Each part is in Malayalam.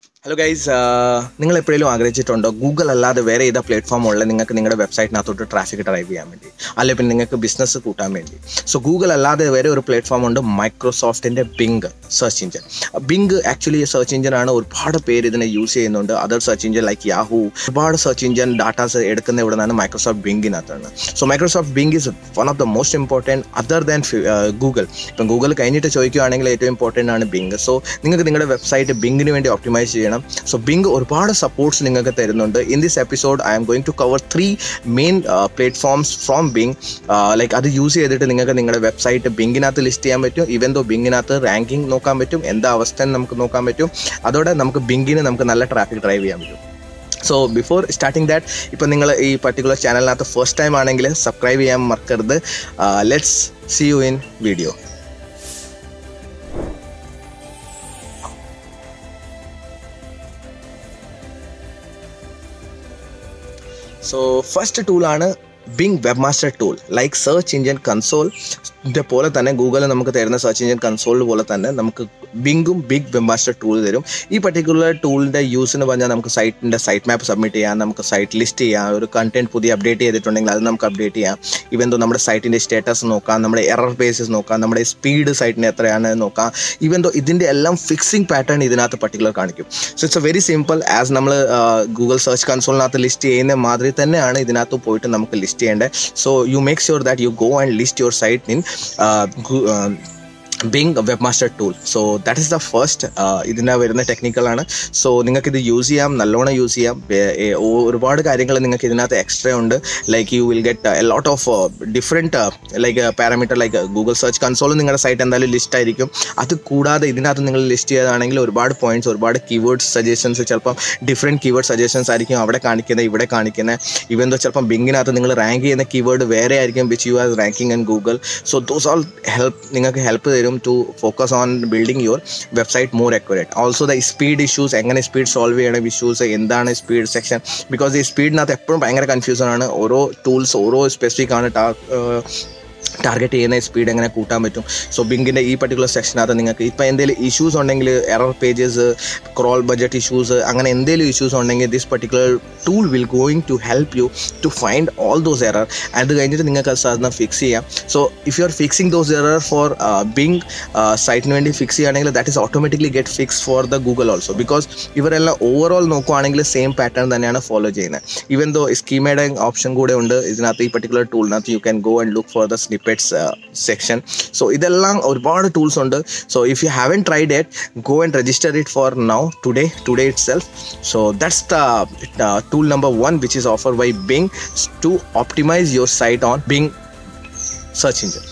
ഹലോ ഗൈസ് നിങ്ങൾ എപ്പോഴെങ്കിലും ആഗ്രഹിച്ചിട്ടുണ്ടോ ഗൂഗിൾ അല്ലാതെ വേറെ ഏതാ പ്ലാറ്റ്ഫോം ഉള്ളത് നിങ്ങൾക്ക് നിങ്ങളുടെ വെബ്സൈറ്റിനകത്തോട്ട് ട്രാഫിക് ഡ്രൈവ് ചെയ്യാൻ വേണ്ടി അല്ലെങ്കിൽ പിന്നെ നിങ്ങൾക്ക് ബിസിനസ് കൂട്ടാൻ വേണ്ടി സോ ഗൂഗിൾ അല്ലാതെ വേറെ ഒരു പ്ലാറ്റ്ഫോം ഉണ്ട് മൈക്രോസോഫ്റ്റിൻ്റെ Bing search engine Bing actually search engine ആണ് ഒരുപാട് പേര് ഇതിനെ യൂസ് ചെയ്യുന്നുണ്ട് other search engine like Yahoo ഒരുപാട് സെർച്ച് എഞ്ചിൻ ഡാറ്റാസ് എടുക്കുന്ന ഇവിടെ നിന്നാണ് മൈക്രോസോഫ്റ്റ് ബിങ്കിനകത്താണ് so Microsoft Bing is one of the most important other than Google ഇപ്പം ഗൂഗിൾ കഴിഞ്ഞിട്ട് ചോദിക്കുകയാണെങ്കിൽ ഏറ്റവും ഇമ്പോർട്ടൻ്റ് ആണ് ബിങ് സോ നിങ്ങൾക്ക് നിങ്ങളുടെ വെബ്സൈറ്റ് ബിങ്ങിന് വേണ്ടി ഒപ്റ്റിമൈസ് ചെയ്യണം സോ ബിങ് ഒരുപാട് സപ്പോർട്ട്സ് നിങ്ങൾക്ക് തരുന്നുണ്ട് in this episode I'm going to cover three main platforms from Bing like അത് യൂസ് ചെയ്തിട്ട് നിങ്ങൾക്ക് നിങ്ങളുടെ വെബ്സൈറ്റ് ബിങ്ങിനകത്ത് ലിസ്റ്റ് ചെയ്യാൻ പറ്റും ഇവൻ ദോ ബിങ്ങിനകത്ത് റാങ്കിങ് നോക്കാൻ പറ്റും എന്താ അവസ്ഥ എന്ന് നമുക്ക് നോക്കാൻ പറ്റും അതോടെ നമുക്ക് ബിങ്ങിന് നമുക്ക് നല്ല ട്രാഫിക് ഡ്രൈവ് ചെയ്യാൻ പറ്റും സോ ബിഫോർ സ്റ്റാർട്ടിങ് ദാറ്റ് ഇപ്പം നിങ്ങൾ ഈ പർട്ടിക്കുലർ ചാനലിനകത്ത് ഫസ്റ്റ് ടൈം ആണെങ്കിൽ സബ്സ്ക്രൈബ് ചെയ്യാൻ മറക്കരുത് let's see you in video so first ടൂളാണ് Bing webmaster tool like search engine console പോലെ തന്നെ ഗൂഗിൾ നമുക്ക് തരുന്ന സെർച്ച് എഞ്ചിൻ കൺസോൾ പോലെ തന്നെ നമുക്ക് ബിങ്കും ബിഗ് വെബ് മാസ്റ്റർ ടൂൾ തരും ഈ പർട്ടിക്കുലർ ടൂളിൻ്റെ യൂസിന് പറഞ്ഞാൽ നമുക്ക് സൈറ്റിൻ്റെ സൈറ്റ് മാപ്പ് സബ്മിറ്റ് ചെയ്യാം നമുക്ക് സൈറ്റ് ലിസ്റ്റ് ചെയ്യാം ഒരു കണ്ടന്റ് പുതിയ അപ്ഡേറ്റ് ചെയ്തിട്ടുണ്ടെങ്കിൽ അത് നമുക്ക് അപ്ഡേറ്റ് ചെയ്യാം ഇവൻ തോ നമ്മുടെ സൈറ്റിൻ്റെ സ്റ്റാറ്റസ് നോക്കാം നമ്മുടെ എറർ ബേസസ് നോക്കാം നമ്മുടെ സ്പീഡ് സൈറ്റിന് എത്രയാണ് നോക്കാം ഇവൻ തോ ഇതിൻ്റെ എല്ലാം ഫിക്സിംഗ് പാറ്റേൺ ഇതിനകത്ത് പർട്ടിക്കുലർ കാണിക്കും so it's a very simple as നമ്മൾ ഗൂഗിൾ സെർച്ച് കൺസോളിനകത്ത് ലിസ്റ്റ് ചെയ്യുന്ന മാതിരി തന്നെയാണ് ഇതിനകത്ത് പോയിട്ട് നമുക്ക് ലിസ്റ്റ് ചെയ്യേണ്ടത് so you make sure that you go and list your site in Bing webmaster tool so that is the first ഇതിന് വരുന്ന ടെക്നിക്കലാണ് സോ നിങ്ങൾക്ക് ഇത് യൂസ് ചെയ്യാം നല്ലോണം യൂസ് ചെയ്യാം ഒരുപാട് കാര്യങ്ങൾ നിങ്ങൾക്ക് ഇതിനകത്ത് എക്സ്ട്രാ ഉണ്ട് like you will get a lot of different like parameter like Google search console നിങ്ങളുടെ സൈറ്റ് എന്തായാലും ലിസ്റ്റ് ആയിരിക്കും അത് കൂടാതെ ഇതിനകത്ത് നിങ്ങൾ ലിസ്റ്റ് ചെയ്തതാണെങ്കിൽ ഒരുപാട് പോയിന്റ്സ് ഒരുപാട് കീവേഡ് സജഷൻസ് ചിലപ്പം ഡിഫറെൻറ്റ് കീവേഡ് സജഷൻസ് ആയിരിക്കും അവിടെ കാണിക്കുന്നത് ഇവിടെ കാണിക്കുന്നത് ഇവൻ ദോ ചിലപ്പം ബിങ്ങിനകത്ത് നിങ്ങൾ റാങ്ക് ചെയ്യുന്ന കീവേഡ് വേറെ ആയിരിക്കും which you are ranking and Google so those all help നിങ്ങൾക്ക് ഹെൽപ്പ് തരും to focus on building your website more accurate also the speed issues എങ്ങനെ സ്പീഡ് സോൾവ് ചെയ്യണം ഇഷ്യൂസ് എന്താണ് സ്പീഡ് സെക്ഷൻ ബിക്കോസ് ഈ സ്പീഡിനകത്ത് എപ്പോഴും ഭയങ്കര കൺഫ്യൂഷൻ ആണ് ഓരോ ടൂൾസ് ഓരോ സ്പെസിഫിക് ആണ് ടാർഗറ്റ് ചെയ്യുന്ന സ്പീഡ് എങ്ങനെ കൂട്ടാൻ പറ്റും സോ ബിങ്കിൻ്റെ ഈ പർട്ടിക്കുലർ സെക്ഷനകത്ത് നിങ്ങൾക്ക് ഇപ്പോൾ എന്തെങ്കിലും ഇഷ്യൂസ് ഉണ്ടെങ്കിൽ error pages crawl budget issues അങ്ങനെ എന്തെങ്കിലും ഇഷ്യൂസ് ഉണ്ടെങ്കിൽ this particular tool will going to help you to find all those error അത് കഴിഞ്ഞിട്ട് നിങ്ങൾക്ക് അത് സാധാരണ ഫിക്സ് ചെയ്യാം so if you are fixing those error for Bing സൈറ്റിന് വേണ്ടി ഫിക്സ് ചെയ്യുകയാണെങ്കിൽ that is automatically get fix for the Google also because ഇവരെല്ലാം ഓവറോൾ നോക്കുവാണെങ്കിൽ സെയിം പാറ്റേൺ തന്നെയാണ് ഫോളോ ചെയ്യുന്നത് ഈവൻ ദോ സ്കീമയുടെ ഓപ്ഷൻ കൂടെ ഉണ്ട് ഇതിനകത്ത് ഈ പർട്ടിക്കുലർ ടൂളിനകത്ത് you can go and look for the snippets section so ഇതെല്ലാം ഒരുപാട് ടൂൾസ് ഉണ്ട് so if you haven't tried it go and register it for now today today itself so that's the tool number one which is offered by bing to optimize your site on bing search engine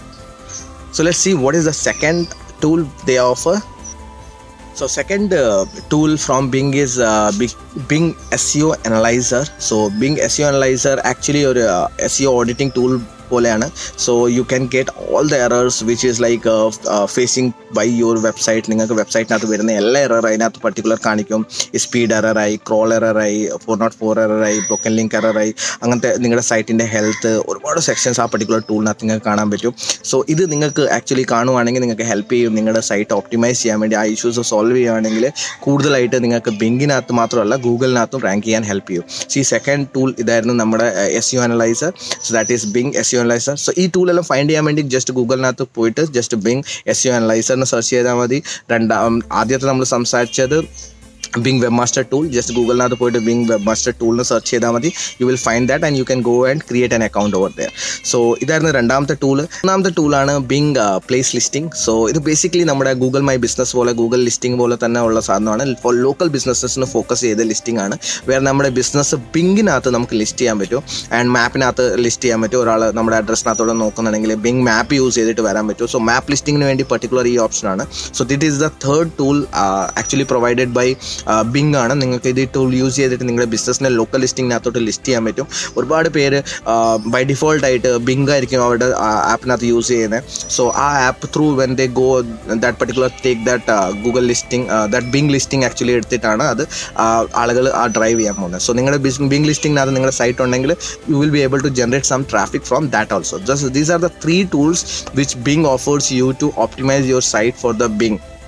so let's see what is the second tool they offer so second uh, tool from bing is uh, bing seo analyzer so bing seo analyzer actually your uh, seo auditing tool പോലെയാണ് so you can get all the errors which is like facing by your website നിങ്ങൾക്ക് വെബ്സൈറ്റിനകത്ത് വരുന്ന എല്ലാ എറർ അതിനകത്ത് പർട്ടിക്കുലർ കാണിക്കും സ്പീഡ് എററായി ക്രോൾ എററായി ഫോർ നോട്ട് ഫോർ എററായി ബ്രോക്കൻ ലിങ്ക് എററായി അങ്ങനത്തെ നിങ്ങളുടെ സൈറ്റിൻ്റെ ഹെൽത്ത് ഒരുപാട് സെക്ഷൻസ് ആ പർട്ടിക്കുലർ ടൂളിനകത്ത് നിങ്ങൾക്ക് കാണാൻ പറ്റും സോ ഇത് നിങ്ങൾക്ക് ആക്ച്വലി കാണുവാണെങ്കിൽ നിങ്ങൾക്ക് ഹെൽപ്പ് ചെയ്യും നിങ്ങളുടെ സൈറ്റ് ഓപ്റ്റിമൈസ് ചെയ്യാൻ വേണ്ടി ആ ഇഷ്യൂസ് സോൾവ് ചെയ്യുകയാണെങ്കിൽ കൂടുതലായിട്ട് നിങ്ങൾക്ക് ബിങ്കിനകത്ത് മാത്രമല്ല ഗൂഗിളിനകത്തും റാങ്ക് ചെയ്യാൻ ഹെൽപ്പ് ചെയ്യും സോ ഈ സെക്കൻഡ് ടൂൾ ഇതായിരുന്നു നമ്മുടെ SEO analyzer so that is Bing SEO analyzer so ഈ ടൂൾ എല്ലാം ഫൈൻഡ് ചെയ്യാൻ വേണ്ടി ജസ്റ്റ് ഗൂഗിളിനകത്ത് പോയിട്ട് ജസ്റ്റ് ബിങ് എസ് യു അനലൈസറിന് സെർച്ച് ചെയ്താൽ മതി രണ്ടാം ആദ്യത്തെ നമ്മൾ സംസാരിച്ചത് Bing webmaster tool just ഗൂഗിളിനകത്ത് പോയിട്ട് ബിങ് വെബ് മാസ്റ്റർ ടൂളിന് സെർച്ച് ചെയ്താൽ മതി you will find that and you can go and create an account over there so ഇതായിരുന്നു രണ്ടാമത്തെ ടൂൾ മൂന്നാമത്തെ ടൂളാണ് ബിങ് പ്ലേസ് ലിസ്റ്റിംഗ് സോ ഇത് ബേസിക്കലി നമ്മുടെ ഗൂഗിൾ മൈ ബിസിനസ് പോലെ ഗൂഗിൾ ലിസ്റ്റിംഗ് പോലെ തന്നെ ഉള്ള സാധനമാണ് ഫോർ ലോക്കൽ ബിസിനസ്സിന് ഫോക്കസ് ചെയ്ത ലിസ്റ്റിംഗ് ആണ് വേറെ നമ്മുടെ ബിസിനസ് ബിങ്ങിനകത്ത് നമുക്ക് ലിസ്റ്റ് ചെയ്യാൻ പറ്റും ആൻഡ് മാപ്പിനകത്ത് ലിസ്റ്റ് ചെയ്യാൻ പറ്റും ഒരാൾ നമ്മുടെ അഡ്രസ്സിനകത്തോടെ നോക്കുന്നുണ്ടെങ്കിൽ ബിങ് മാപ്പ് യൂസ് ചെയ്തിട്ട് വരാൻ പറ്റും സോ മാപ്പ് ലിസ്റ്റിംഗിന് വേണ്ടി പർട്ടിക്കുലർ ഈ ഓപ്ഷനാണ് so this is the third tool actually provided by Bing ആണ് നിങ്ങൾക്ക് ഇത് ടൂൾ യൂസ് ചെയ്തിട്ട് നിങ്ങളുടെ ബിസിനസ്സിനെ ലോക്കൽ ലിസ്റ്റിങ്ങിനകത്തോട്ട് ലിസ്റ്റ് ചെയ്യാൻ പറ്റും ഒരുപാട് പേര് ബൈ ഡിഫോൾട്ട് ആയിട്ട് ബിങ് ആയിരിക്കും അവരുടെ ആപ്പിനകത്ത് യൂസ് ചെയ്യുന്നത് സോ ആ app through when they go that particular take that Google listing that Bing listing actually എടുത്തിട്ടാണ് അത് ആളുകൾ ആ ഡ്രൈവ് ചെയ്യാൻ പോകുന്നത് സോ നിങ്ങളുടെ ബിങ് ലിസ്റ്റിംഗിനകത്ത് നിങ്ങളുടെ സൈറ്റ് ഉണ്ടെങ്കിൽ you will be able to generate some traffic from that also just these are the three tools which Bing offers you to optimise your site for the Bing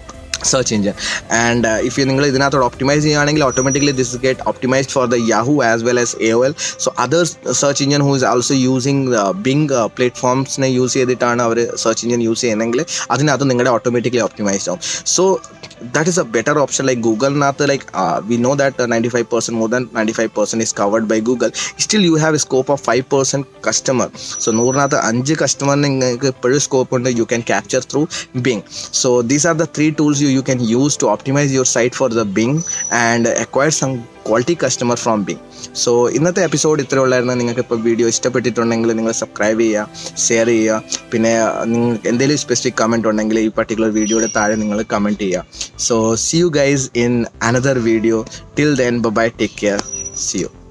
search engine and if നിങ്ങൾ ഇതിനകത്തോട് ഒപ്റ്റിമൈസ് ചെയ്യുകയാണെങ്കിൽ automatically this get optimised for the Yahoo as well as A O L so other search engine who is also using Bing പ്ലാറ്റ്ഫോംസിനെ യൂസ് ചെയ്തിട്ടാണ് അവർ സെർച്ച് എഞ്ചിൻ യൂസ് ചെയ്യുന്നതെങ്കിൽ അതിനകത്ത് നിങ്ങളുടെ ഓട്ടോമാറ്റിക്കലി ഒപ്റ്റിമൈസ്ഡ് ആവും so that is a better option like google not like uh, we know that uh, 95% more than 95% is covered by google still you have a scope of 5% customer so നൂറിനകത്ത് അഞ്ച് കസ്റ്റമറിന് നിങ്ങൾക്ക് ഇപ്പോഴും സ്കോപ്പ് ഉണ്ട് you can capture through Bing so these are the three tools you you can use to optimise your site for the Bing and acquire some quality customer from Bing so ഇന്നത്തെ എപ്പിസോഡ് ഇത്ര ഉള്ളായിരുന്നു നിങ്ങൾക്ക് ഇപ്പോൾ വീഡിയോ ഇഷ്ടപ്പെട്ടിട്ടുണ്ടെങ്കിൽ നിങ്ങൾ സബ്സ്ക്രൈബ് ചെയ്യുക ഷെയർ ചെയ്യുക പിന്നെ നിങ്ങൾക്ക് എന്തെങ്കിലും സ്പെസിഫിക് കമൻറ്റ് ഉണ്ടെങ്കിൽ ഈ പർട്ടിക്കുലർ വീഡിയോയുടെ താഴെ നിങ്ങൾ കമൻറ്റ് ചെയ്യുക so see you guys in another video till then bye take care see U